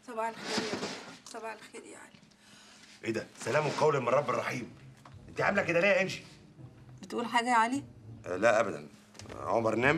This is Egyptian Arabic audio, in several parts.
صباح الخير يا صباح الخير يا علي ايه ده سلام قول من رب الرحيم انت عامله كده ليه يا انجي بتقول حاجه يا علي آه لا ابدا عمر نام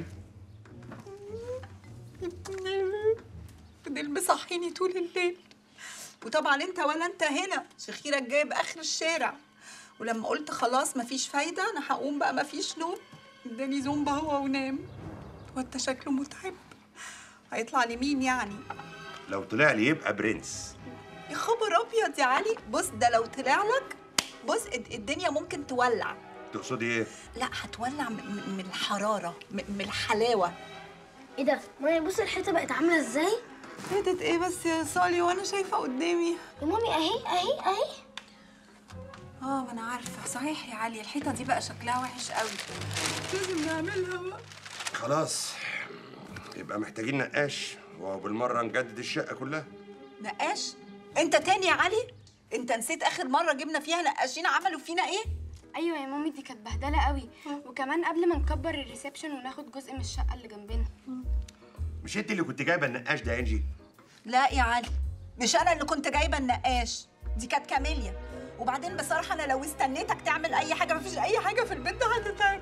فضل مصحيني طول الليل وطبعا انت ولا انت هنا شخيرك جايب اخر الشارع ولما قلت خلاص مفيش فايده انا هقوم بقى مفيش نوم اداني زومبا هو ونام وانت شكله متعب هيطلع لمين يعني لو طلع لي يبقى برنس يا خبر ابيض يا علي بص ده لو طلع لك بص الد- الدنيا ممكن تولع تقصدي ايه لا هتولع من- من من الحراره من من الحلاوه ايه ده مامي بص الحيطه بقت عامله ازاي فاتت ايه بس يا صالي وانا شايفه قدامي يا مامي اهي اهي اهي اه ما انا عارفه صحيح يا علي الحيطه دي بقى شكلها وحش قوي لازم نعملها بقى خلاص يبقى محتاجين نقاش وبالمره نجدد الشقه كلها نقاش انت تاني يا علي انت نسيت اخر مره جبنا فيها نقاشين عملوا فينا ايه ايوه يا مامي دي كانت بهدله قوي وكمان قبل ما نكبر الريسبشن وناخد جزء من الشقه اللي جنبنا مش انت اللي كنت جايبه النقاش ده يا انجي لا يا علي مش انا اللي كنت جايبه النقاش دي كانت كاميليا وبعدين بصراحه انا لو استنيتك تعمل اي حاجه مفيش اي حاجه في البيت ده هتتعمل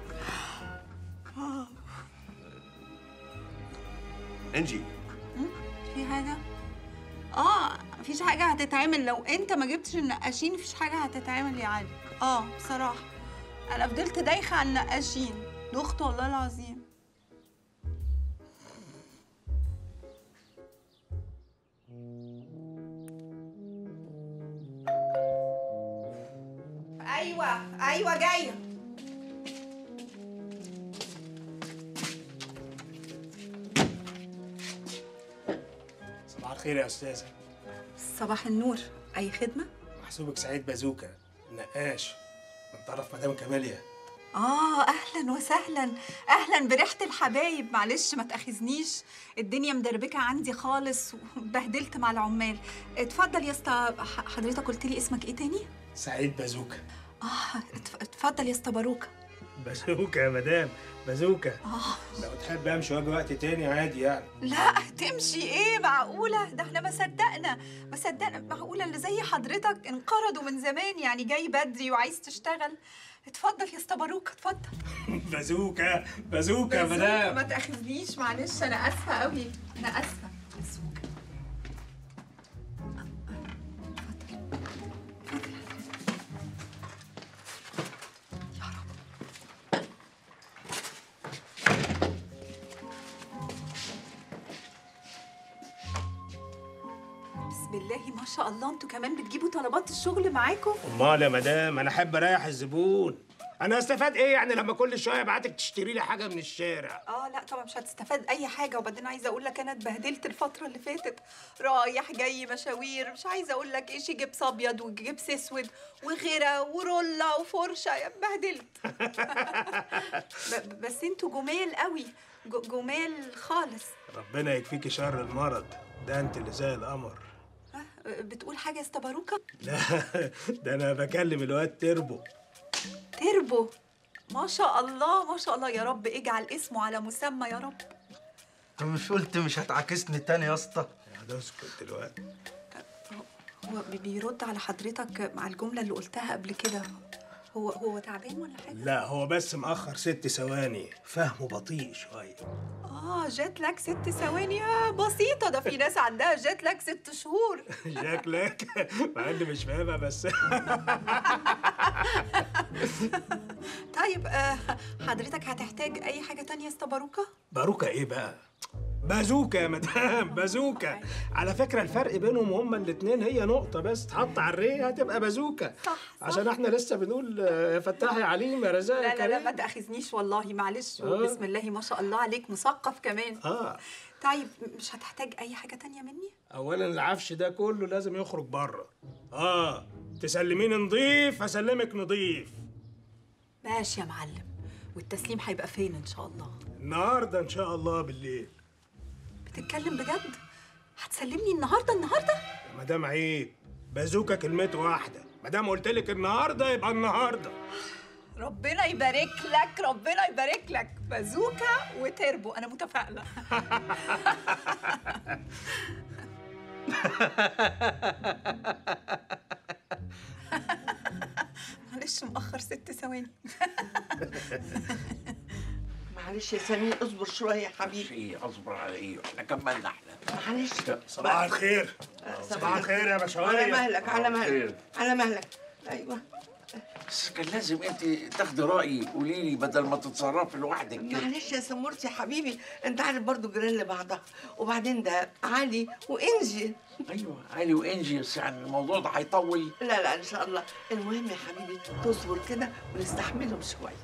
انجي في حاجه اه مفيش حاجه هتتعمل لو انت ما جبتش النقاشين مفيش حاجه هتتعمل يا علي اه بصراحه انا فضلت دايخه على النقاشين دخت والله العظيم ايوه ايوه جايه صباح الخير يا استاذه صباح النور اي خدمه محسوبك سعيد بازوكا نقاش من طرف مدام كاميليا آه أهلا وسهلا أهلا بريحة الحبايب معلش ما تأخذنيش الدنيا مدربكة عندي خالص وبهدلت مع العمال اتفضل يا اسطى ح- حضرتك قلت لي اسمك إيه تاني؟ سعيد بازوكا آه اتف- اتفضل يا اسطى باروكة بازوكا يا مدام بازوكا آه لو تحب امشي واجي وقت تاني عادي يعني لا تمشي إيه معقولة ده احنا ما صدقنا ما صدقنا معقولة اللي زي حضرتك انقرضوا من زمان يعني جاي بدري وعايز تشتغل اتفضل يا اسطى باروكة اتفضل بازوكا بازوكا يا بس مدام ما تاخذنيش معلش انا اسفه قوي انا اسفه اسفه يا رب بسم الله ما شاء الله انتوا كمان بتجيبوا طلبات الشغل معاكم امال يا مدام انا احب اريح الزبون انا استفاد ايه يعني لما كل شويه ابعتك تشتري لي حاجه من الشارع اه لا طبعا مش هتستفاد اي حاجه وبعدين عايزه اقول لك انا اتبهدلت الفتره اللي فاتت رايح جاي مشاوير مش عايزه اقول لك ايش جبس ابيض وجبس اسود وغيره ورولة وفرشه يا اتبهدلت ب- بس انتوا جمال قوي ج- جمال خالص ربنا يكفيكي شر المرض ده انت اللي زي القمر آه، بتقول حاجه يا استباروكه لا ده انا بكلم الواد تربو تربو ما شاء الله ما شاء الله يا رب اجعل اسمه على مسمى يا رب انت مش قلت مش هتعاكسني تاني يا اسطى يا ده اسكت دلوقتي هو بي- بيرد على حضرتك مع الجملة اللي قلتها قبل كده هو هو تعبان ولا حاجة؟ لا هو بس مأخر ست ثواني فهمه بطيء شوية اه جات لك ست ثواني آه بسيطة ده في ناس عندها جات لك ست شهور شكلك مع اني مش فاهمها بس طيب آه حضرتك هتحتاج أي حاجة تانية يا اسطى باروكة؟ باروكا ايه بقى؟ بازوكا يا مدام بازوكا على فكرة الفرق بينهم هما الاتنين هي نقطة بس تحط على الري هتبقى بازوكا صح، صح. عشان احنا لسه بنقول آه، يا فتاح يا عليم يا رزاق يا لا لا لا كريم. ما تأخذنيش والله معلش آه. بسم الله ما شاء الله عليك مثقف كمان اه طيب مش هتحتاج أي حاجة تانية مني؟ اولا العفش ده كله لازم يخرج بره اه تسلميني نضيف هسلمك نضيف ماشي يا معلم والتسليم هيبقى فين إن شاء الله؟ النهارده ان شاء الله بالليل بتتكلم بجد؟ هتسلمني النهاردة النهاردة؟ يا مدام عيب بازوكا كلمته واحده ما دام قلت لك النهارده يبقى النهارده ربنا يبارك لك ربنا يبارك لك بازوكا وتربو انا متفائله معلش مأخر ست ثواني معلش يا سمير اصبر شويه يا حبيبي ايه اصبر على ايه احنا كملنا احنا معلش صباح الخير صباح الخير يا على بشوية مهلك على مهلك خير. على مهلك ايوه بس كان لازم انت تاخدي رايي قولي لي بدل ما تتصرفي لوحدك كده معلش يا سمورتي يا حبيبي انت عارف برضو جيران لبعضها وبعدين ده علي وانجي ايوه علي وانجي بس يعني الموضوع ده هيطول لا لا ان شاء الله المهم يا حبيبي تصبر كده ونستحملهم شويه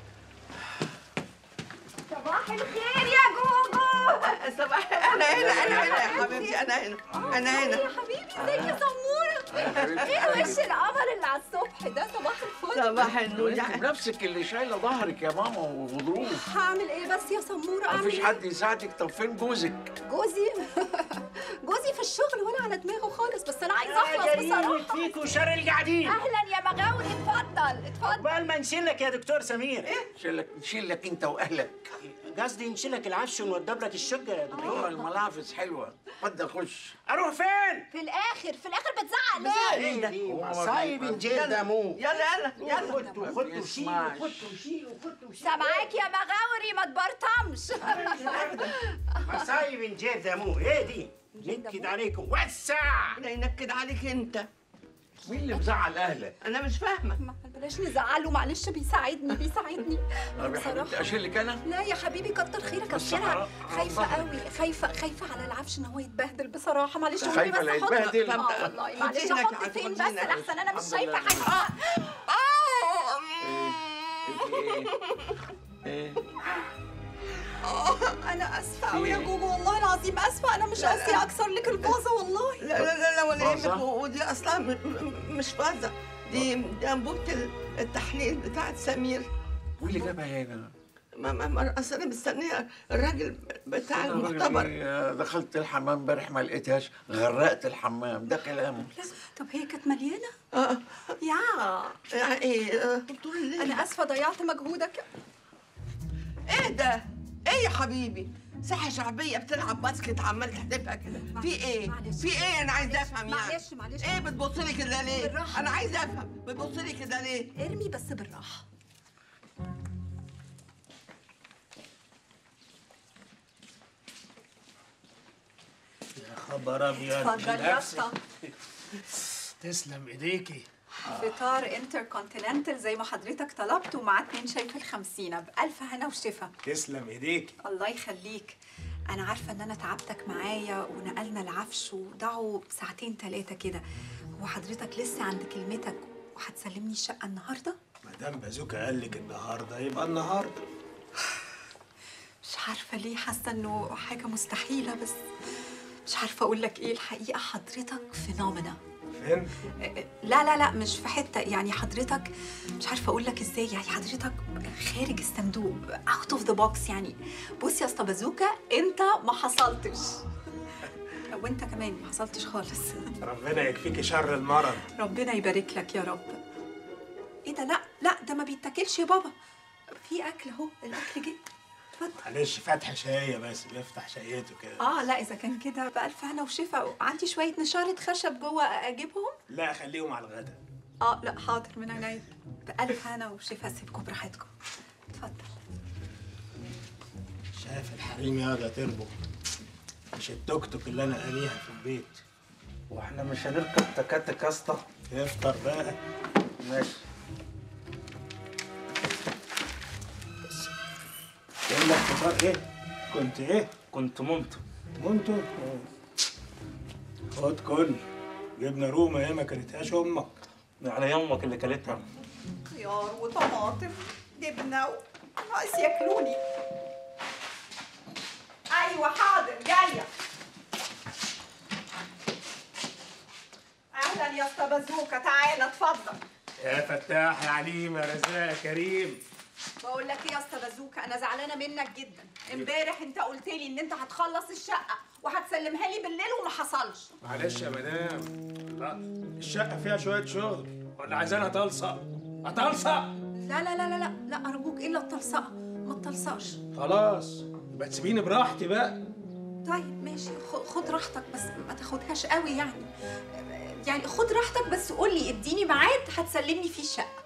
صباح الخير يا جوجو صباح انا هنا انا هنا يا حبيبتي انا هنا انا هنا يا حبيبي ازيك يا سمورة ايه وش القمر اللي على الصبح ده صباح الفل صباح النور انت يا بنفسك اللي شايله ظهرك يا ماما وغضروف هعمل ايه بس يا سمورة اعمل مفيش ايه حد يساعدك طب فين جوزك جوزي جوزي في الشغل وانا على دماغه خالص بس انا عايزه اخلص بصراحه فيكوا شر القاعدين اهلا يا مغاوري اتفضل اتفضل بقى ما نشيلك يا دكتور سمير نشيلك نشيلك انت واهلك قصدي نشيلك العفش ونودب لك الشقه يا دكتور اه الملافظ حلوه اتفضل خش اروح فين؟ في الاخر في الاخر بتزعق ليه ايه ده؟ مصايب الجيل ده مو يلا يلا يلا خدوا خدوا شيلوا بيسمعش. خدوا شيلوا خدوا شيلوا سامعاك يا مغاوري ما تبرطمش مصايب الجيل ده مو ايه دي؟ نكد عليكم وسع لا ينكد عليك انت مين اللي مزعل اهلك انا مش فاهمه ما بلاش نزعله معلش بيساعدني بيساعدني طب يا حبيبتي اشيلك انا لا يا حبيبي كتر خيرك بس اشيلها حرام- خايفه حرام قوي خايفه خايفه على العفش ان هو يتبهدل بصراحه معلش قولي خايفة بس لا أحط- يتبهدل؟ اه والله معلش خدينك احط يا فين بس خدينك. لحسن انا مش الحمد شايفه لله. حاجه ايه انا اسفه قوي يا إيه؟ جوجو والله العظيم اسفه انا مش قصدي اكسر لك الفازه والله لا لا لا لا ولا فازة؟ يهمك ودي اصلا م- م- مش فازه دي دي انبوبه ال- التحليل بتاعت سمير واللي جابها هنا ما ما ما اصل انا مستنيه الراجل بتاع أنا راجل المختبر إيه، دخلت الحمام امبارح ما لقيتهاش غرقت الحمام ده كلامه لا طب هي كانت مليانه اه يا يعني ايه آه، طول الليل انا اسفه ضيعت مجهودك ايه ده؟ ايه يا حبيبي؟ ساحة شعبية بتلعب باسكت عمال تحدفها كده، في ايه؟ معلش. في ايه؟ أنا عايزة أفهم يعني. معلش معلش ايه بتبصلي كده ليه؟ بالراحة. أنا عايزة أفهم، بتبصلي كده ليه؟ ارمي بس بالراحه يا خبر ابيض اتفضل يا اسطى تسلم ايديكي فطار انتر كونتيننتال زي ما حضرتك طلبت ومعاه اتنين شاي في الخمسينة بألف هنا وشفا تسلم ايديكي الله يخليك أنا عارفة إن أنا تعبتك معايا ونقلنا العفش وضاعوا ساعتين تلاتة كده هو حضرتك لسه عند كلمتك وهتسلمني الشقة النهاردة؟ مدام بازوكا قال لك النهارده يبقى النهارده مش عارفة ليه حاسة إنه حاجة مستحيلة بس مش عارفة أقول لك إيه الحقيقة حضرتك فينومينا فين؟ لا لا لا مش في حته يعني حضرتك مش عارفه اقول لك ازاي يعني حضرتك خارج الصندوق اوت اوف ذا بوكس يعني بص يا اسطى بازوكا انت ما حصلتش وانت كمان ما حصلتش خالص ربنا يكفيكي شر المرض ربنا يبارك لك يا رب ايه ده لا لا ده ما بيتاكلش يا بابا في اكل اهو الاكل جه اتفضل معلش فتح شايه بس بيفتح شايته كده اه لا اذا كان كده بألف هنا وشفا عندي شويه نشاره خشب جوه اجيبهم لا خليهم على الغدا اه لا حاضر من عينيا بألف هنا وشفا سيبكم براحتكم اتفضل شايف الحريم ياض يا تربو مش التوك توك اللي انا قانيها في البيت واحنا مش هنركب تكاتك يا اسطى افطر بقى ماشي يقول لك فطار ايه؟ كنت ايه؟ كنت مامته منتو خد كل جبنه رومه ايه ما كلتهاش امك على يمك اللي كلتها خيار وطماطم جبنه و... ناقص ياكلوني ايوه حاضر جايه اهلا يا اسطى بازوكا تعالى اتفضل يا فتاح يا عليم يا رزاق يا كريم بقول لك ايه يا اسطى بازوكا انا زعلانه منك جدا امبارح انت قلت لي ان انت هتخلص الشقه وهتسلمها لي بالليل وما حصلش معلش يا مدام لا الشقه فيها شويه شغل ولا عايزانا طلصه هتلصق لا لا لا لا لا لا ارجوك الا التلصقه ما تلصقش خلاص يبقى تسيبيني براحتي بقى طيب ماشي خ- خد راحتك بس ما تاخدهاش قوي يعني يعني خد راحتك بس قول لي اديني ميعاد هتسلمني فيه الشقه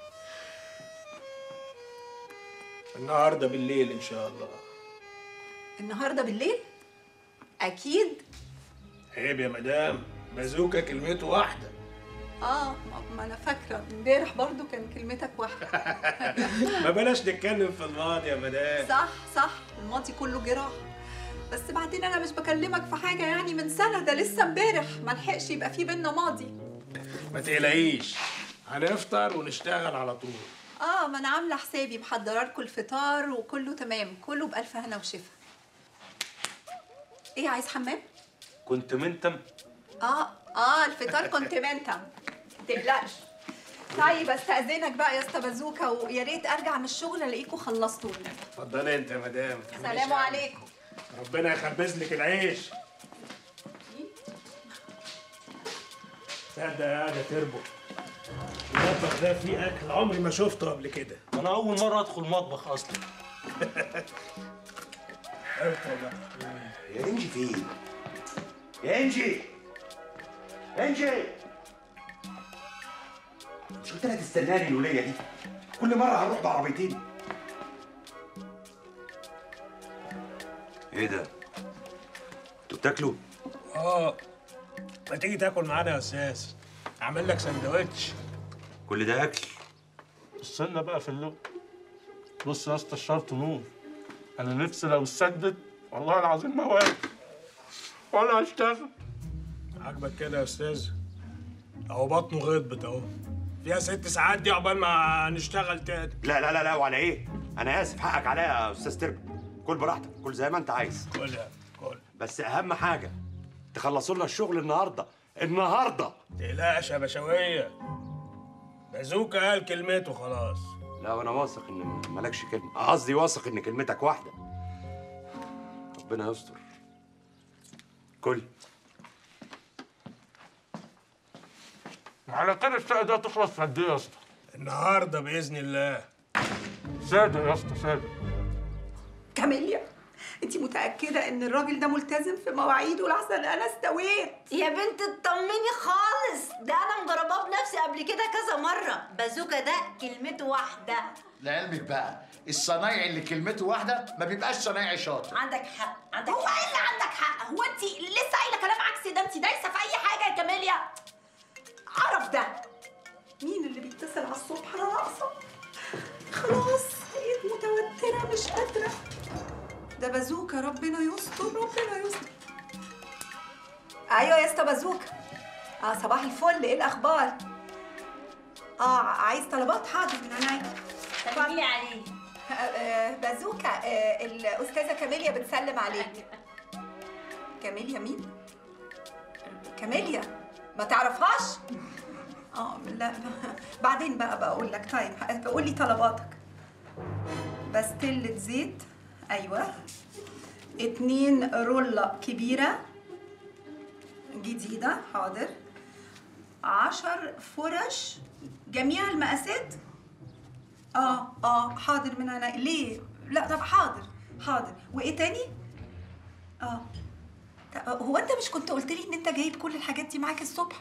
النهارده بالليل ان شاء الله النهارده بالليل اكيد عيب يا مدام بازوكا كلمته واحده اه ما- ما انا فاكره امبارح برضو كان كلمتك واحده ما بلاش نتكلم في الماضي يا مدام صح صح الماضي كله جراح بس بعدين انا مش بكلمك في حاجه يعني من سنه ده لسه امبارح ما لحقش يبقى في بينا ماضي ما تقلقيش هنفطر ونشتغل على طول اه ما انا عامله حسابي محضره لكم الفطار وكله تمام كله بالف هنا وشفا ايه عايز حمام كنت منتم اه اه الفطار كونتيننتال تقلقش طيب استاذنك بقى يا اسطى بازوكا ويا ريت ارجع من الشغل الاقيكم خلصتوا لي اتفضلي انت يا مدام ما تعمليش سلام حاجة. عليكم ربنا يخبز لك العيش تصدق يا ده تربو المطبخ ده فيه اكل عمري ما شفته قبل كده انا اول مره ادخل مطبخ اصلا ادخل بقى. يا انجي فين؟ يا انجي انجي مش قلت لها تستناني الولية دي كل مرة هنروح بعربيتين ايه ده؟ انتوا بتاكلوا؟ اه ما تيجي تاكل معانا يا استاذ اعمل لك سندوتش كل ده اكل استنى بقى في اللون بص يا اسطى الشرط نور انا نفسي لو اتسدد والله العظيم ما واقف ولا هشتغل عاجبك كده يا استاذ اهو بطنه غضبت اهو فيها ست ساعات دي عقبال ما نشتغل تاني لا لا لا لا وعلى ايه؟ انا اسف حقك عليا يا استاذ تربي كل براحتك كل زي ما انت عايز كل كل بس اهم حاجة تخلصوا لنا الشغل النهارده النهارده تقلقش يا بشوية بازوكا قال كلمته خلاص لا وانا واثق ان مالكش كلمه قصدي واثق ان كلمتك واحده ربنا يستر كل على كده الشقه دي هتخلص في قد ايه يا اسطى؟ النهارده باذن الله صادق يا اسطى صادق كاميليا انت متاكده ان الراجل ده ملتزم في مواعيده لحسن انا استويت يا بنت اطمني خالص ده انا مجرباه بنفسي قبل كده كذا مره بازوكا ده كلمته واحده لعلمك بقى الصنايعي اللي كلمته واحده ما بيبقاش صنايعي شاطر عندك حق عندك هو ايه اللي عندك حق هو انت لسه قايله كلام عكسي ده انت دايسه في اي حاجه يا كاميليا عرف ده مين اللي بيتصل على الصبح انا ناقصه خلاص بقيت متوتره مش قادره ده بازوكا ربنا يستر ربنا يستر ايوه يا اسطى بازوكا اه صباح الفل ايه الاخبار اه عايز طلبات حاضر من عينيا سلمي لي عليه آه، آه، بازوكا آه، الأستاذة كاميليا بتسلم عليك كاميليا مين؟ كاميليا ما تعرفهاش؟ اه لا بعدين بقى بقول لك طيب قول لي طلباتك بستلة زيت ايوه اتنين رولة كبيرة جديدة حاضر عشر فرش جميع المقاسات اه اه حاضر من انا ليه لا طب حاضر حاضر وايه تاني اه طب هو انت مش كنت قلت لي ان انت جايب كل الحاجات دي معاك الصبح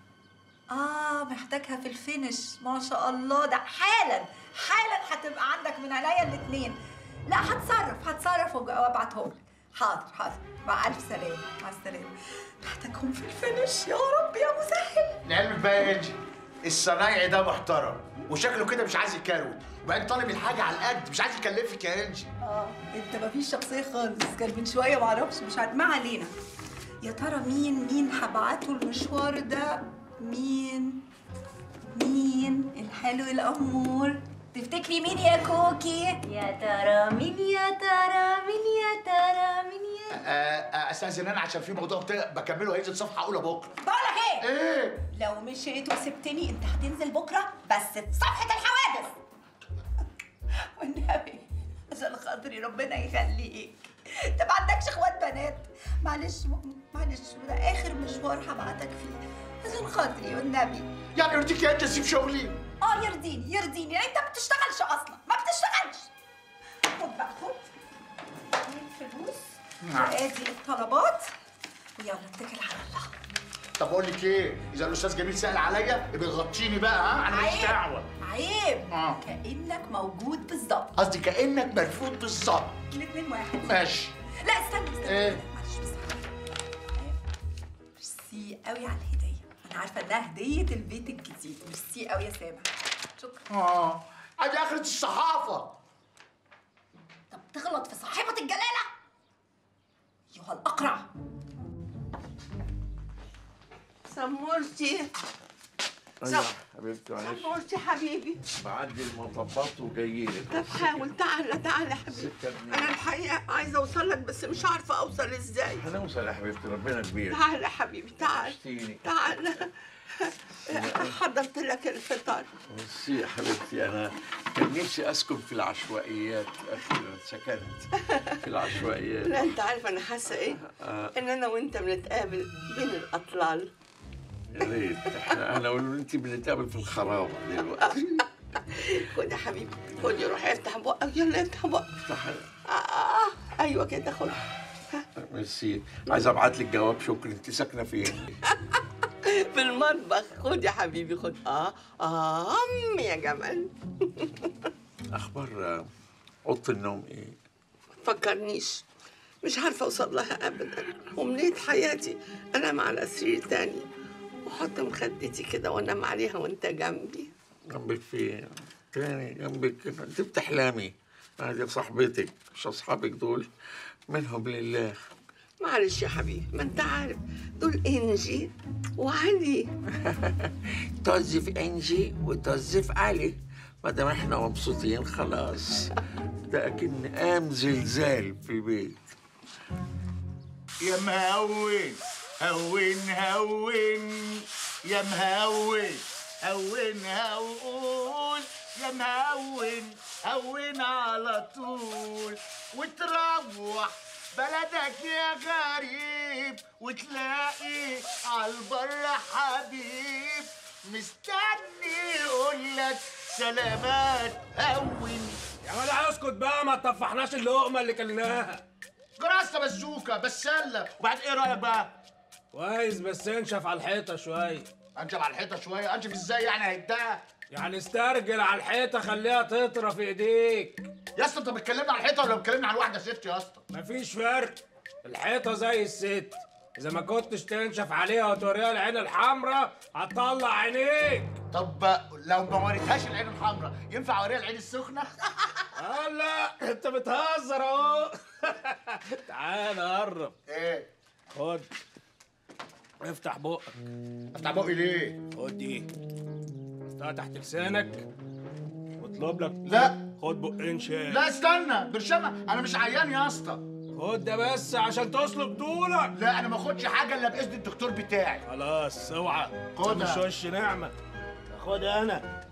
اه محتاجها في الفينش ما شاء الله ده حالا حالا هتبقى عندك من عينيا الاتنين لا هتصرف هتصرف وأج- وابعتهم لك حاضر حاضر مع الف سلامه مع السلامه محتاجهم في الفينش يا رب يا مسهل لعلمك بقى يا انجي الصنايعي ده محترم وشكله كده مش عايز يكروت وبعدين طالب الحاجه على القد مش عايز يكلفك يا انجي اه انت مفيش شخصيه خالص كان من شويه معرفش مش عارف ما علينا يا ترى مين مين هبعته المشوار ده مين مين الحلو الامور تفتكري مين يا كوكي يا ترى مين يا ترى مين يا ترى مين يا آه، آه، استاذن انا عشان في موضوع بتا- بكمله هينزل صفحه اولى بكره بقولك ايه ايه لو مشيت وسبتني انت هتنزل بكره بس في صفحه الحوادث والنبي عشان خاطري ربنا يخليك انت ما عندكش اخوات بنات معلش معلش ده اخر مشوار هبعتك فيه عشان خاطري والنبي يعني يرضيك يا انت تسيب شغلي اه يرضيني يرضيني انت ما بتشتغلش اصلا ما بتشتغلش خد بقى خد الفلوس وادي الطلبات ويلا اتكل على الله طب اقول لك ايه اذا الاستاذ جميل سال عليا يبقى غطيني بقى ها انا ماليش عيب. دعوه عيب اه كانك موجود بالظبط قصدي كانك مرفوض بالظبط الاثنين واحد ماشي لا استنى استنى ايه معلش بس ميرسي قوي على الهديه انا عارفه انها هديه البيت الجديد ميرسي قوي يا سامح شكرا اه ادي اخرة الصحافة طب تغلط في صاحبه الجلاله ايها الاقرع سمورتي ايوه حبيبتي معلش سمورتي حبيبي بعدي المطبات وجاي لك طب حاول تعالى تعالى يا حبيبي سكة منين؟ انا الحقيقه عايزه اوصل لك بس مش عارفه اوصل ازاي هنوصل يا حبيبتي ربنا كبير تعالى يا حبيبي تعالى وحشتيني تعالى حضرت لك الفطار ميرسي يا حبيبتي انا كان نفسي اسكن في العشوائيات اخيرا سكنت في العشوائيات لا انت عارف انا حاسه ايه آه. ان انا وانت بنتقابل بين الاطلال يا ريت احنا انا وانت بنتقابل في الخرابه دلوقتي خد يا حبيبي خد روح افتح بقك يلا افتح بقك افتح آه, آه. ايوه كده خد ميرسي عايز ابعت لك جواب شكر انت ساكنه فين؟ في المطبخ خد يا حبيبي خد اه اه أم يا جمال اخبار آه، اوضه النوم ايه؟ فكرنيش مش عارفه اوصل لها ابدا ومنيت حياتي انام على سرير تاني واحط مخدتي كده وانام عليها وانت جنبي جنبك فين؟ تاني جنبك كده انت بتحلمي هذه صاحبتك مش اصحابك دول منهم لله معلش يا حبيبي ما انت عارف دول انجي وعلي توظف انجي وتوظف علي ما دام احنا مبسوطين خلاص ده اكن قام زلزال في البيت يا مهون هون هون يا مهون هون هون يا مهون هون على طول وتروح بلدك يا غريب وتلاقي عالبر حبيب مستني يقولك سلامات هون يا ولا اسكت بقى ما تطفحناش اللقمه اللي كلناها جراسة بزوكة بسلة وبعد ايه رايك بقى؟ كويس بس انشف على الحيطه شويه انشف على الحيطه شويه انشف ازاي يعني هيدها يعني استرجل على الحيطه خليها تطرى في ايديك يا اسطى انت بتكلمنا على الحيطه ولا بتكلمنا عن واحده ست يا اسطى مفيش فرق الحيطه زي الست اذا ما كنتش تنشف عليها وتوريها العين الحمراء هتطلع عينيك طب لو ما وريتهاش العين الحمراء ينفع اوريها العين السخنه لا انت بتهزر اهو تعال قرب ايه خد افتح بقك افتح بقي ليه خد دي حطها تحت لسانك واطلب لك لا خد بقين شاي لا استنى برشامه انا مش عيان يا اسطى خد ده بس عشان تسلق طولك لا انا ما اخدش حاجه الا باذن الدكتور بتاعي خلاص اوعى خدها. مش وش نعمه خدها انا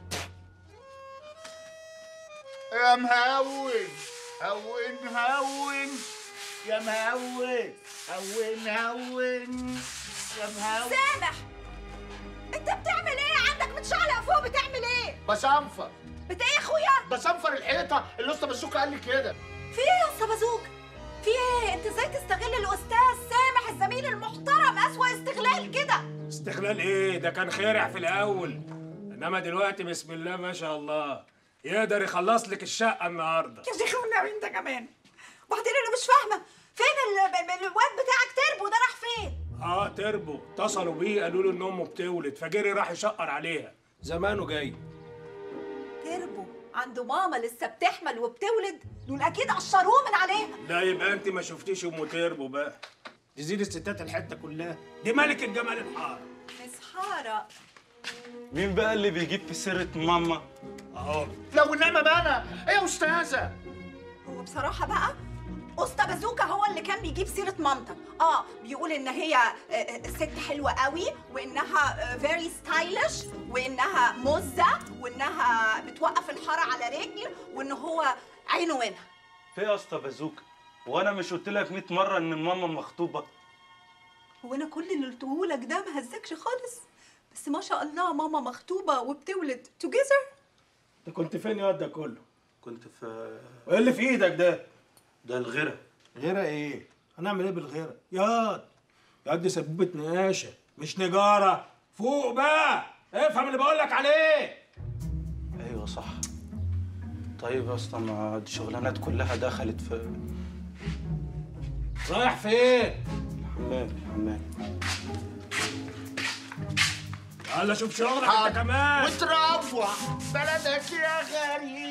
يا مهون هون هون يا مهون هون هون يا مهون سامح انت بتعمل ايه عندك متشعلق فوق بتعمل ايه بصنفر بت ايه يا اخويا بصنفر الحيطه اللي اسطى بسوكه قال لي كده في ايه يا اسطى بازوك في ايه انت ازاي تستغل الاستاذ سامح الزميل المحترم اسوأ استغلال كده استغلال ايه ده كان خارع في الاول انما دلوقتي بسم الله ما شاء الله يقدر يخلص لك الشقه النهارده يا شيخ والنبي انت كمان وبعدين انا مش فاهمه فين ال- ال- الواد بتاعك تربو ده راح فين اه تربو اتصلوا بيه قالوا له ان امه بتولد فجري راح يشقر عليها زمانه جاي تربو عنده ماما لسه بتحمل وبتولد دول اكيد قشروه من عليها لا يبقى انت ما شفتيش ام تربو بقى تزيد الستات الحته كلها دي ملك الجمال الحار مسحاره مين بقى اللي بيجيب في سيرة ماما؟ اهو لو انما ما انا ايه يا استاذه هو بصراحة بقى أسطى بازوكا هو اللي كان بيجيب سيرة مامتك اه بيقول ان هي آه، آه، ست حلوة قوي وانها فيري ستايلش وانها مزة وانها بتوقف الحارة على رجل وان هو عينه منها في يا اسطى بازوكا وانا مش قلت لك 100 مرة ان ماما مخطوبة هو انا كل اللي قلته لك ده ما هزكش خالص بس ما شاء الله ماما مخطوبة وبتولد توجذر انت كنت فين يا ده كله كنت في وايه اللي في ايدك ده ده الغيرة غيرها ايه هنعمل ايه بالغيره ياض ياض دي سبوبه نقاشه مش نجاره فوق بقى افهم اللي بقول لك عليه ايوه صح طيب يا اسطى ما الشغلانات كلها دخلت في رايح فين حمام حمام يلا شوف شغلك انت كمان وتروح بلدك يا غريب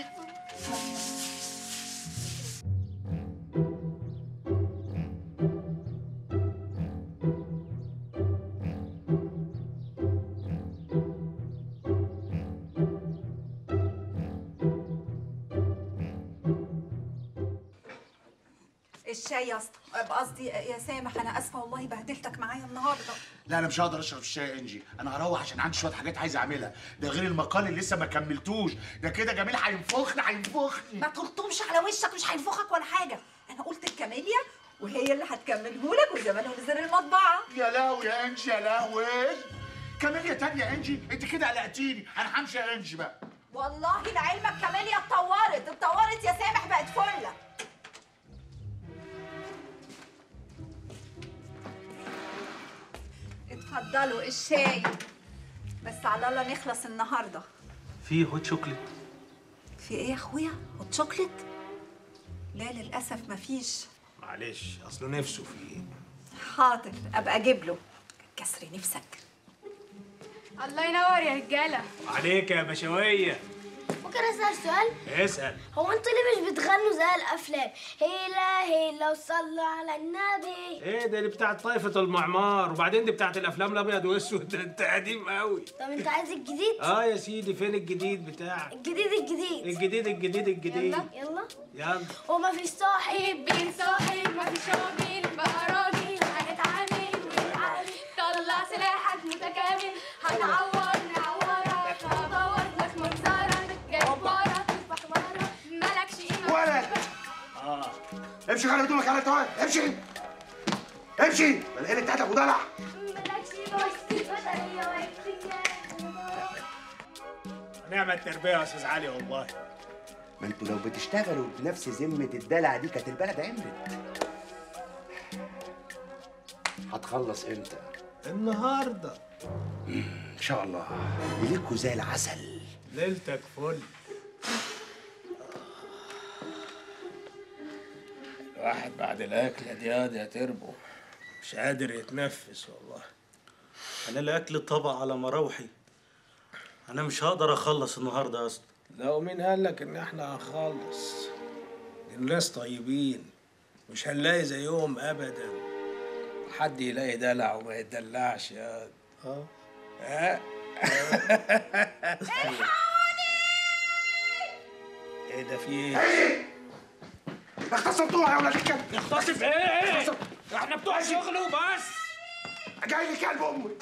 الشاي يا اسطى قصدي يا سامح انا اسفه والله بهدلتك معايا النهارده لا انا مش هقدر اشرب الشاي يا انجي انا هروح عشان عندي شويه حاجات عايز اعملها ده غير المقال اللي لسه ما كملتوش ده كده جميل هينفخني هينفخني ما تلطمش على وشك مش هينفخك ولا حاجه انا قلت الكاميليا وهي اللي هتكمله لك وزمانه نزل المطبعه يا لهوي يا انجي يا لهوي كاميليا تانية يا انجي انت كده قلقتيني انا همشي يا انجي بقى والله لعلمك كاميليا اتطورت اتطورت يا سامح بقت فله اتفضلوا الشاي بس على الله نخلص النهارده في هوت شوكليت في ايه يا اخويا والشوكليت لا للاسف مفيش معلش اصله نفسه فيه حاضر ابقى اجيب له كسر نفسك الله ينور يا رجاله عليك يا بشويه ممكن اسال سؤال اسال هو انتوا ليه مش بتغنوا زي الافلام هيلا هيلا وصلوا على النبي ايه ده اللي بتاعت طائفه المعمار وبعدين دي بتاعت الافلام الابيض واسود ده انت قديم قوي طب انت عايز الجديد اه يا سيدي فين الجديد بتاعك الجديد الجديد الجديد الجديد الجديد يلا يلا يلا وما فيش صاحب بين صاحب ما فيش راجل بقى راجل هنتعامل ونتعامل طلع سلاحك متكامل هنعور نعورك هدور لك منظرك جايب ورا تذبح ورا مالكش قيمه ولد اه امشي خلي هدومك على التوالي امشي امشي العيله بتاعتك ودلع مالكش بس بطارية واكتنجان نعمة التربية يا استاذ علي والله ما انتوا لو بتشتغلوا بنفس ذمة الدلع دي كانت البلد عمرت هتخلص امتى؟ النهارده ان شاء الله ليكوا زي العسل ليلتك فل الواحد بعد الاكله دي قاعد يا تربو مش قادر يتنفس والله انا الاكل طبق على مراوحي انا مش هقدر اخلص النهارده يا اسطى لا ومين قال لك ان احنا هنخلص دي الناس طيبين مش هنلاقي زيهم ابدا حد يلاقي دلع وما يدلعش يا اه ها ايه ده في ايه؟ اختصمتوها يا ولاد الكلب نختصف ايه؟ احنا بتوع شغل وبس جاي لي كلب امك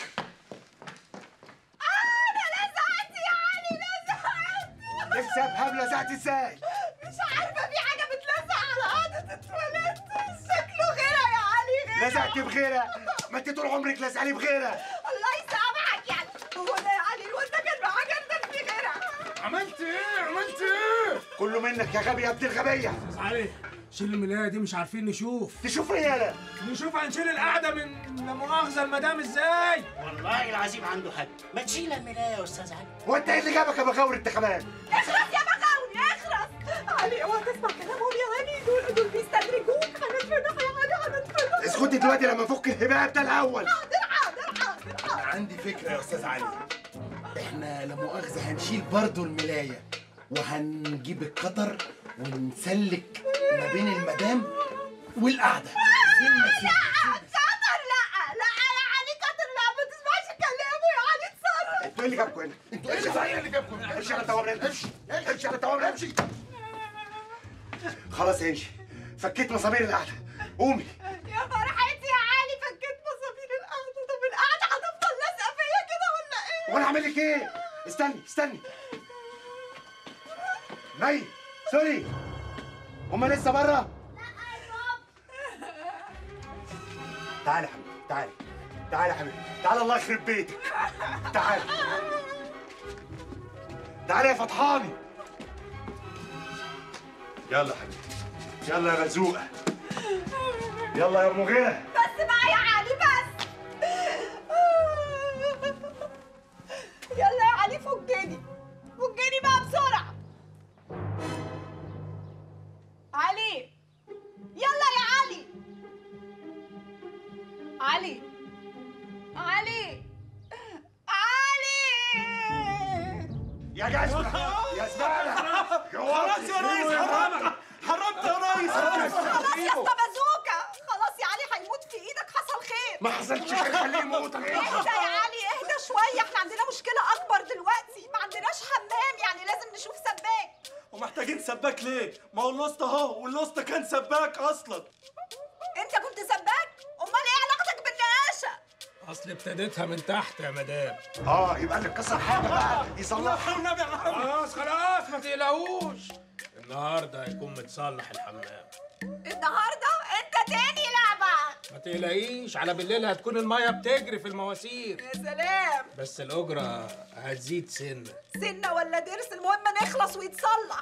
انا لزعت يا علي لزعت لسه افهم لزعت ازاي مش عارفه في حاجه بتلزق على قاعده التواليت شكله غيره يا علي غيره لزقت بغيرها ما انت طول عمرك لازقالي بغيرها الله يسامحك يعني هو ده يا علي الواد ده كان معاه جردل في غيره عملت ايه عملت ايه كله منك يا غبي يا ابن الغبيه استاذ علي شيل الملايه دي مش عارفين نشوف تشوف ايه يالا نشوف هنشيل القعده من لا مؤاخذه المدام ازاي والله العظيم عنده حق ما تشيل الملايه يا استاذ علي هو انت ايه اللي جابك يا بغاور انت كمان اخرس يا بغاوني اخرس علي اوعى تسمع كلامهم يا علي دول دول بيستدرجوك هنتفضح يا علي هنتفضح اسكتي دلوقتي لما افك الهباء ده الاول حاضر حاضر حاضر عندي فكره يا استاذ علي احنا لا مؤاخذه هنشيل برضو الملايه وهنجيب القطر ونسلك ما بين المدام والقعده سنه سنه قطر لا لا يا علي قطر لا ما تسمعش كلامه يا علي اتصرف انتوا ايه اللي جابكم هنا؟ انتوا ايه اللي صحيح اللي جابكم هنا؟ امشي على التوابل امشي امشي على التوابل امشي خلاص امشي فكيت مسامير القعده قومي يا فرحتي يا علي فكيت مسامير القعده طب القعده هتفضل لازقه فيا كده ولا ايه؟ وانا اعمل لك ايه؟ استني استني مي سوري هما لسه بره؟ تعالي يا حبيبي تعالي تعالي يا حبيبي تعالي الله يخرب بيتك تعالي تعالي يا فتحاني يلا يا حبيبي يلا يا بزوقه يلا يا ام غيره بس بقى يا علي بس يلا يا علي فكني فكني بقى بسرعة علي يلا يا علي علي علي علي يا جزمة يا زبالة خلاص يا ريس حرمت حرمت يا ريس خلاص يا اسطى بازوكا خلاص يا علي هيموت في ايدك حصل خير ما حصلش خير خليه يموت اهدى يا علي اهدى شويه احنا عندنا مشكله اكبر دلوقتي ما عندناش حمام يعني لازم نشوف سباك ومحتاجين سباك ليه؟ ما هو اللوست اهو واللوست كان سباك اصلا انت كنت سباك امال ايه علاقتك بالنقاشه اصل ابتديتها من تحت يا مدام اه يبقى اللي اتكسر حاجه بقى يصلحها والنبي يا عم خلاص خلاص ما تقلقوش النهارده هيكون متصلح الحمام النهارده انت تاني لعبه ما تقلقيش على بالليل هتكون الميه بتجري في المواسير يا سلام بس الاجره هتزيد سنه سنه ولا ضرس المهم نخلص ويتصلح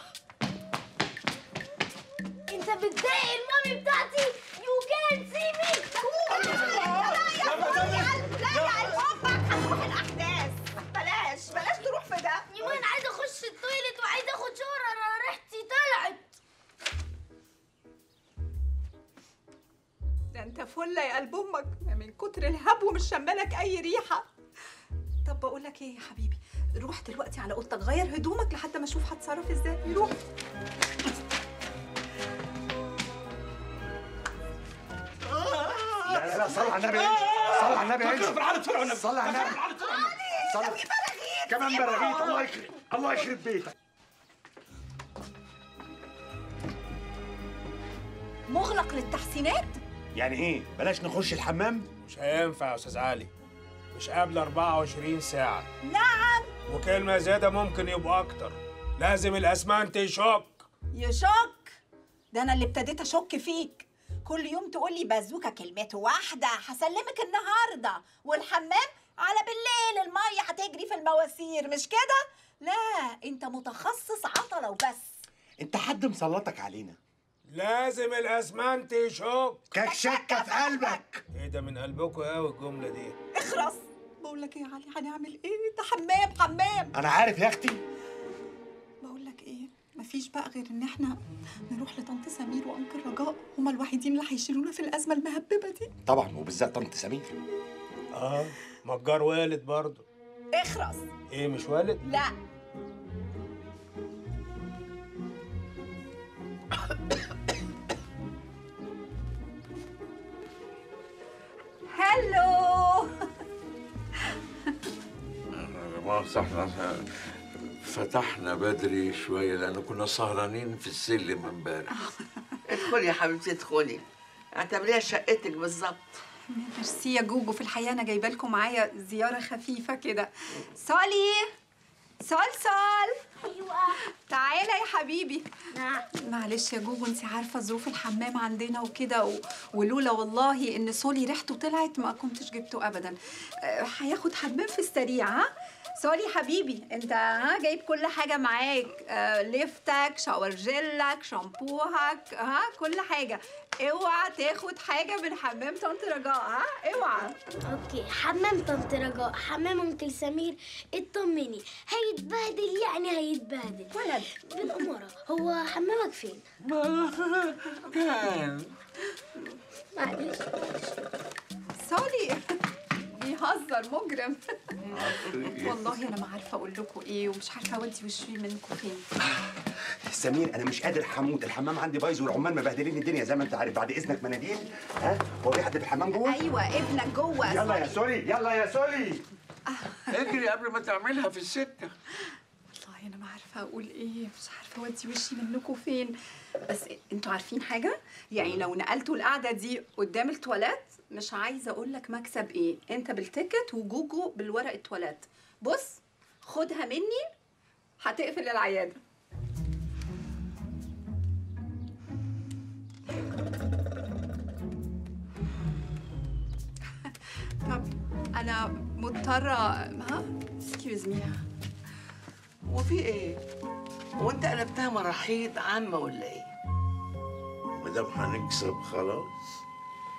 انت بتضايق المامي بتاعتي يو كان سي مي لا يا علي لا يا علي امك هتروح الاحداث بلاش بلاش تروح في ده يومين عايزه اخش التويليت وعايزه اخد شاور انا ريحتي طلعت ده انت فله يا قلب امك من كتر الهبو مش شمالك اي ريحه طب بقول لك ايه يا حبيبي روح دلوقتي على اوضتك غير هدومك لحد ما اشوف هتصرف ازاي روح لا لا لا صل على النبي صل على النبي فكر في العالم طلعوا النبي صل على النبي صل كمان براغيث الله يخرب الله يخرب بيتك مغلق للتحسينات يعني ايه بلاش نخش الحمام مش هينفع يا استاذ علي مش قبل 24 ساعه نعم وكلمه زياده ممكن يبقى اكتر لازم الاسمنت يشك يشك ده انا اللي ابتديت اشك فيك كل يوم تقول لي بازوكا كلمته واحده هسلمك النهارده والحمام على بالليل الميه هتجري في المواسير مش كده لا انت متخصص عطله وبس انت حد مسلطك علينا لازم الاسمنت يشك كاك شكه في قلبك ايه ده من قلبكم قوي الجمله دي اخرس بقول لك ايه يا علي هنعمل ايه ده حمام حمام انا عارف يا اختي بقول لك ايه مفيش بقى غير ان احنا نروح لطنط سمير وانكل رجاء هما الوحيدين اللي هيشيلونا في الازمه المهببه دي طبعا وبالذات طنط سمير اه مجار والد برضه اخرس ايه مش والد لا هلو مؤاخذة احنا فتحنا بدري شوية لأن كنا سهرانين في السلم امبارح ادخلي يا حبيبتي ادخلي اعتبريها شقتك بالظبط ميرسي يا جوجو في الحقيقه انا جايبه لكم معايا زياره خفيفه كده سولي سول سول ايوه تعالى يا حبيبي نعم معلش يا جوجو انت عارفه ظروف الحمام عندنا وكده و... ولولا والله ان سولي ريحته طلعت ما كنتش جبته ابدا أه، هياخد حمام في السريع ها سولي حبيبي انت ها جايب كل حاجه معاك أه ليفتك شاور جلك شامبوهك ها كل حاجه اوعى تاخد حاجه من حمام طنط رجاء ها اوعى اوكي حمام طنط رجاء حمام انكل سمير اطمني هيتبهدل يعني هيتبهدل ولد بالأمارة هو حمامك فين؟ كان معلش سولي بيهزر مجرم والله انا ما عارفه اقول لكم ايه ومش عارفه اودي وشي منكم فين سمير انا مش قادر هموت الحمام عندي بايظ والعمال مبهدلين الدنيا زي ما انت عارف بعد اذنك مناديل ها هو في حد في الحمام جوه ايوه ابنك جوه يلا يا سوري يلا يا سوري اجري قبل ما تعملها في السكة والله انا ما عارفه اقول ايه مش عارفه اودي وشي منكم فين بس انتوا عارفين حاجه يعني لو نقلتوا القعده دي قدام التواليت مش عايزه اقول لك مكسب ايه انت بالتيكت وجوجو بالورق التواليت بص خدها مني هتقفل العياده طب انا مضطره ها اكسكيوز مي وفي ايه؟ هو انت قلبتها مراحيض عامة ولا ايه؟ مادام هنكسب خلاص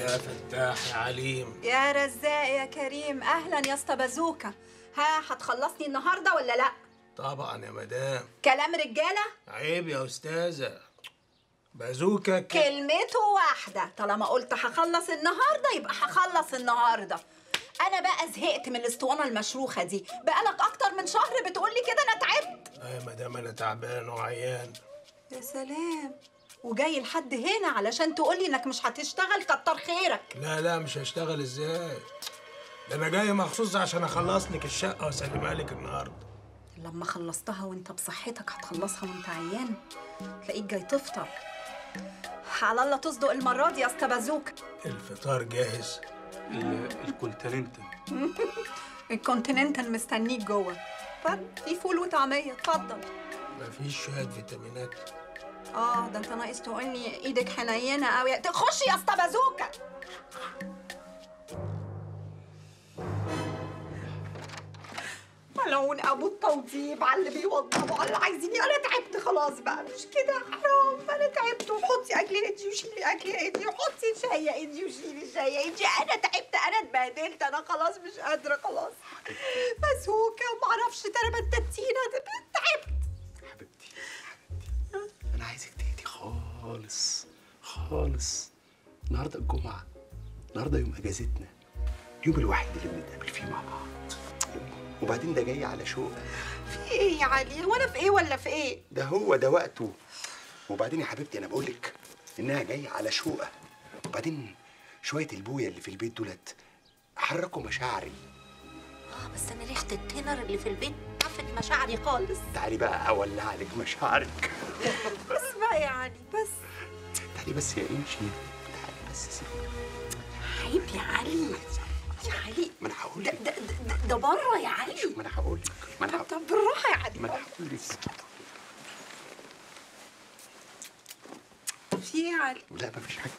يا فتاح يا عليم يا رزاق يا كريم اهلا يا اسطى بازوكا ها هتخلصني النهارده ولا لا طبعا يا مدام كلام رجاله عيب يا استاذه بازوكا ك... كلمته واحده طالما قلت هخلص النهارده يبقى هخلص النهارده انا بقى زهقت من الاسطوانه المشروخه دي بقالك اكتر من شهر بتقولي كده انا تعبت آه يا مدام انا تعبان وعيان يا سلام وجاي لحد هنا علشان تقولي انك مش هتشتغل كتر خيرك لا لا مش هشتغل ازاي ده انا جاي مخصوص عشان اخلص لك الشقه واسلمها لك النهارده لما خلصتها وانت بصحتك هتخلصها وانت عيان تلاقيك جاي تفطر على الله تصدق المره دي يا اسطى بازوكا الفطار جاهز الكونتيننتال الكونتيننتال مستنيك جوه اتفضل في فول وطعميه اتفضل مفيش شويه فيتامينات اه ده انت ناقص تقول لي ايدك حنينه قوي تخش يا اسطى بازوكا ملعون ابو التوضيب على اللي بيوضبوا على اللي عايزيني انا تعبت خلاص بقى مش كده حرام انا تعبت وحطي اكل ايدي وشيلي اكل ايدي وحطي شاي ايدي وشيلي شاي ايدي انا تعبت انا اتبهدلت انا خلاص مش قادره خلاص بازوكا ومعرفش تربتتينا تعبت انا عايزك تهدي خالص خالص النهارده الجمعه النهارده يوم اجازتنا اليوم الوحيد اللي بنتقابل فيه مع بعض وبعدين ده جاي على شوق في ايه يا علي وانا في ايه ولا في ايه ده هو ده وقته وبعدين يا حبيبتي انا بقول لك انها جايه على شوقه وبعدين شويه البويه اللي في البيت دولت حركوا مشاعري بس انا ريحه التنر اللي في البيت قفت مشاعري خالص تعالي بقى اولع لك مشاعرك بس بقى يا علي بس تعالي بس يا انشي تعالي بس سيبي عيب يا علي يا علي ما انا هقول ده لك ده ده, ده بره يا علي ما انا هقول لك ما انا طب هقول طب بالراحه يا علي ما انا هقول لك في ايه يا علي لا مفيش حاجه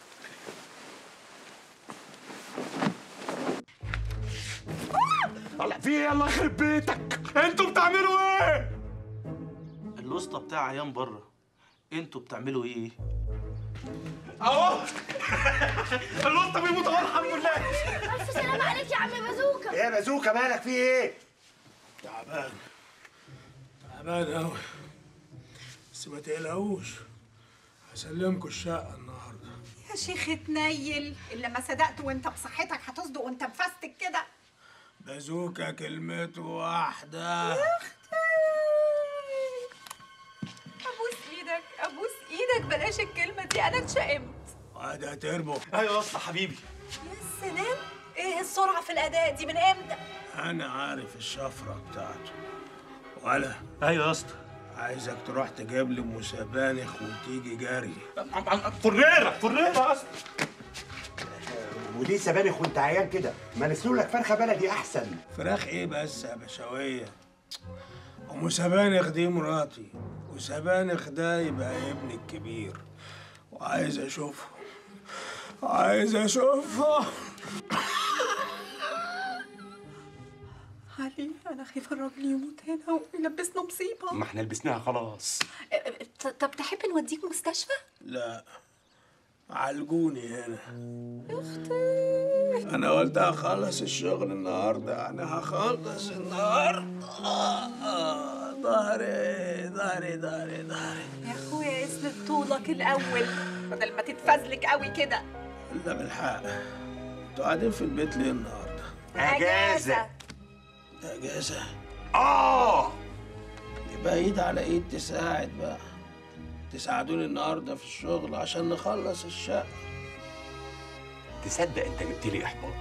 طلع في ايه الله يخرب بيتك انتوا بتعملوا ايه الوسطى بتاع عيان بره انتوا بتعملوا ايه اهو الوسطى بيموت اهو الحمد لله الف سلام عليك يا عم بازوكا ايه يا بازوكا مالك في ايه تعبان تعبان قوي بس ما تقلقوش هسلمكوا الشقه النهارده يا شيخ اتنيل الا ما صدقت وانت بصحتك هتصدق وانت مفستك كده بازوكا كلمته واحده ابوس ايدك ابوس ايدك بلاش الكلمه دي انا اتشائمت وادي تربو ايوه يا اسطى حبيبي يا سلام ايه السرعه في الاداء دي من امتى انا عارف الشفره بتاعته ولا ايوه يا اسطى عايزك تروح تجيب لي مسابانخ وتيجي جري فريره فريره يا اسطى وليه سبانخ وانت عيان كده ما نسلوا لك فرخه بلدي احسن فراخ ايه بس يا بشوية ام سبانخ دي مراتي وسبانخ ده يبقى ابني الكبير وعايز اشوفه عايز اشوفه علي انا خايفه الراجل يموت هنا ويلبسنا مصيبه ما احنا لبسناها خلاص ط- طب تحب نوديك مستشفى لا عالجوني هنا انا قلت هخلص الشغل النهارده انا هخلص النهارده آه، ظهري ظهري ظهري ظهري يا اخويا اسند طولك الاول بدل ما تتفزلك قوي كده الا بالحق انتوا قاعدين في البيت ليه النهارده اجازه اجازه اه يبقى ايد على ايد تساعد بقى تساعدوني النهارده في الشغل عشان نخلص الشقه تصدق انت جبت لي احباط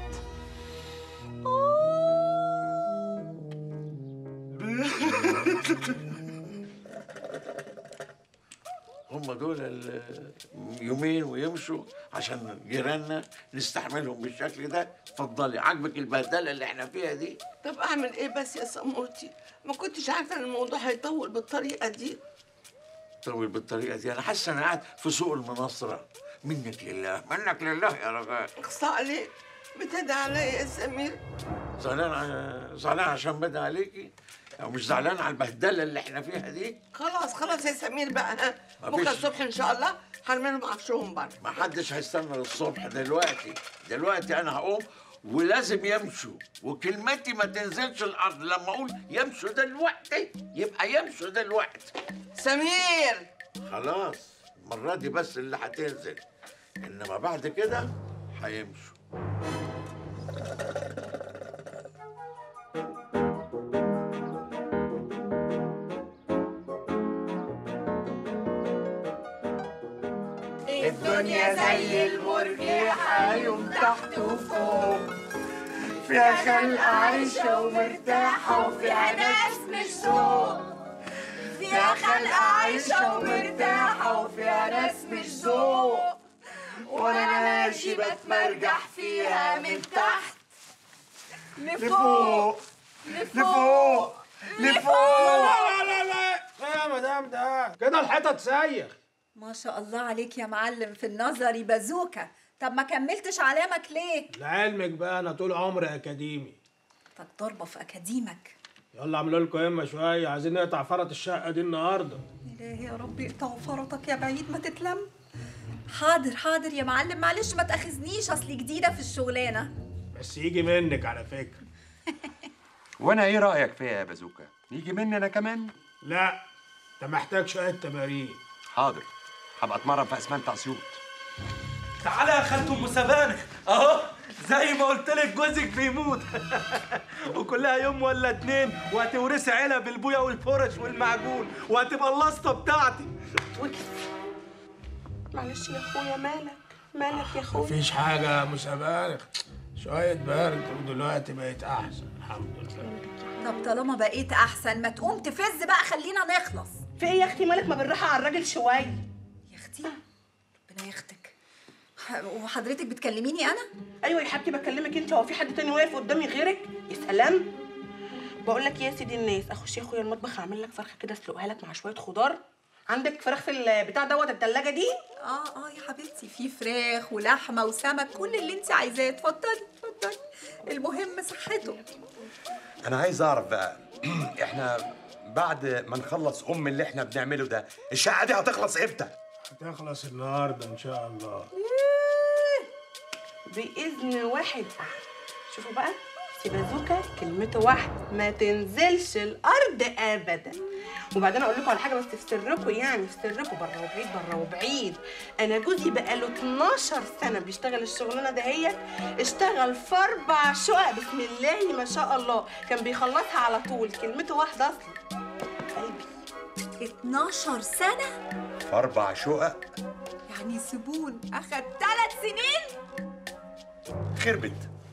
هم دول ال- يومين ويمشوا عشان جيراننا نستحملهم بالشكل ده اتفضلي عاجبك البهدله اللي احنا فيها دي طب اعمل ايه بس يا سموتي ما كنتش عارفه ان الموضوع هيطول بالطريقه دي طول بالطريقه دي انا حاسس انا قاعد في سوق المناصره منك لله منك لله يا رجاء اقصى عليك بتدعي عليا يا سمير زعلان ع- زعلان عشان بدأ عليكي او مش زعلان على البهدله اللي احنا فيها دي خلاص خلاص يا سمير بقى ها مفيش. بكره الصبح ان شاء الله هرمي لهم عفشهم بره ما حدش هيستنى للصبح دلوقتي دلوقتي انا هقوم ولازم يمشوا وكلمتي ما تنزلش الارض لما اقول يمشوا دلوقتي يبقى يمشوا دلوقتي سمير خلاص المره دي بس اللي هتنزل انما بعد كده هيمشوا الدنيا زي المرجحة يوم تحت وفوق فيها خلق عايشة ومرتاحة وفيها ناس مش ذوق فيها خلق عايشة ومرتاحة وفيها ناس مش ذوق وانا ماشي بتمرجح فيها من تحت لفوق لفوق لفوق لا لا لا لا يا مدام ده كده الحيطه تسيخ ما شاء الله عليك يا معلم في النظري بازوكا طب ما كملتش علامك ليه لعلمك بقى انا طول عمري اكاديمي طب ضربه في اكاديمك يلا اعملوا لكم همه شويه عايزين نقطع فرط الشقه دي النهارده إلهي يا رب اقطعوا فرطك يا بعيد ما تتلم حاضر حاضر يا معلم معلش ما تاخذنيش اصلي جديده في الشغلانه بس يجي منك على فكره وانا ايه رايك فيها يا بازوكا يجي مني انا كمان لا انت محتاج شويه تمارين حاضر هبقى اتمرن في اسمنت اسيوط تعالى يا خالته ام سبانخ اهو زي ما قلت لك جوزك بيموت وكلها يوم ولا اتنين وهتورثي علب البويه والفرش والمعجون وهتبقى اللاسطه بتاعتي معلش يا اخويا مالك مالك يا اخويا مفيش حاجه يا مسابانخ شويه برد ودلوقتي بقيت احسن الحمد لله طب طالما بقيت احسن ما تقوم تفز بقى خلينا نخلص في ايه يا اختي مالك ما بالراحه على الراجل شويه يا اختي ربنا ياخدك ح- وحضرتك بتكلميني انا ايوه يا حبيبتي بكلمك انت هو في حد تاني واقف قدامي غيرك يا سلام بقول لك يا سيدي الناس اخش يا اخويا المطبخ اعمل لك فرخه كده اسلقها لك مع شويه خضار عندك فراخ في البتاع دوت التلاجة دي اه اه يا حبيبتي في فراخ ولحمه وسمك كل اللي انت عايزاه اتفضلي اتفضلي المهم صحته انا عايز اعرف بقى احنا بعد ما نخلص ام اللي احنا بنعمله ده الشقه دي هتخلص امتى هتخلص النهارده ان شاء الله باذن واحد احد شوفوا بقى سي بازوكا كلمته واحده ما تنزلش الارض ابدا وبعدين اقول لكم على حاجه بس في سركم يعني في سركم بره وبعيد بره وبعيد انا جوزي بقاله 12 سنه بيشتغل الشغلانه دهيت اشتغل في اربع شقق بسم الله ما شاء الله كان بيخلصها على طول كلمته واحده اصلا قلبي 12 سنه في اربع شقق يعني زبون اخد ثلاث سنين خربت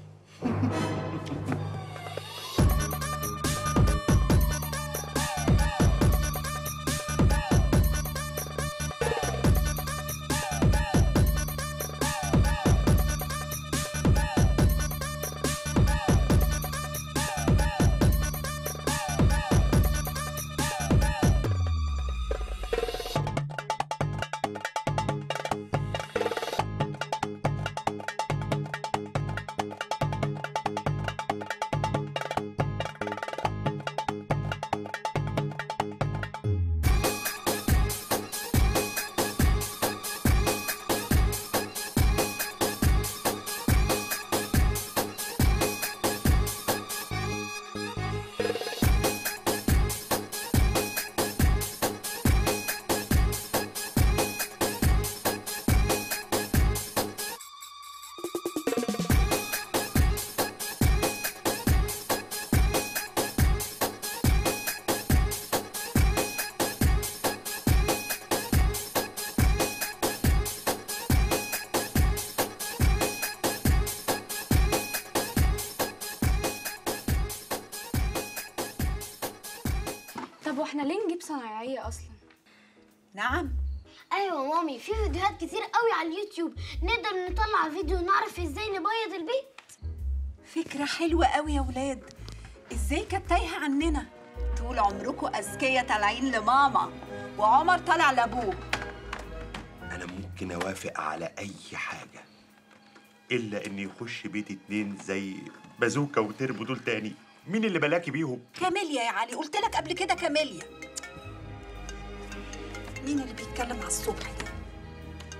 طب واحنا ليه نجيب صنايعية أصلا؟ نعم ايوه مامي في فيديوهات كتير قوي على اليوتيوب نقدر نطلع فيديو نعرف ازاي نبيض البيت فكرة حلوة قوي يا ولاد ازاي كانت تايهة عننا طول عمركم أذكياء طالعين لماما وعمر طالع لأبوه انا ممكن اوافق على اي حاجه الا ان يخش بيت اتنين زي بازوكا وتربو دول تاني مين اللي بلاكي بيهم كاميليا يا علي قلت لك قبل كده كاميليا مين اللي بيتكلم على الصبح ده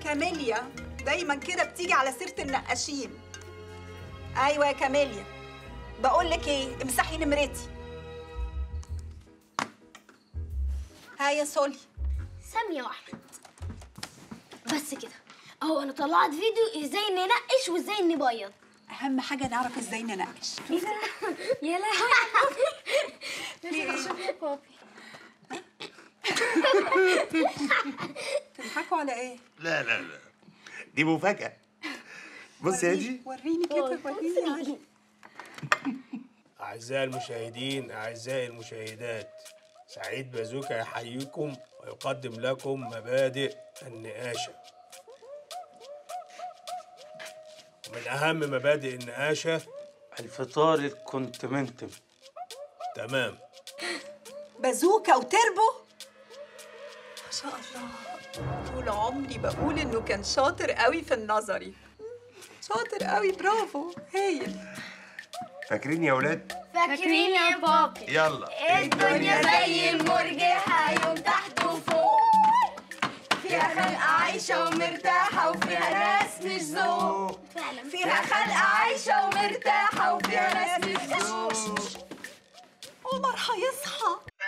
كاميليا دايما كده بتيجي على سيره النقاشين ايوه يا كاميليا بقول لك ايه امسحي نمرتي ها يا سولي ثانية واحدة بس كده اهو انا طلعت فيديو ازاي ننقش وازاي نبيض اهم حاجه نعرف ازاي ننقش يا لهوي شوف يا بابي تضحكوا على ايه لا لا لا دي مفاجأة بص يا جي وريني كده وريني علي أعزائي المشاهدين أعزائي المشاهدات سعيد بازوكا يحييكم ويقدم لكم مبادئ النقاشة ومن أهم مبادئ النقاشة الفطار الكونتمنتم تمام بازوكا وتربو ما شاء الله طول عمري بقول انه كان شاطر قوي في النظري شاطر قوي برافو هايل فاكرين يا ولاد فاكرين يا بابي يلا الدنيا زي المرجحة يوم تحت وفوق فيها خلقة عايشة ومرتاحة وفيها ناس مش ذوق فيها خلقة عايشة ومرتاحة وفيها ناس مش ذوق عمر هيصحى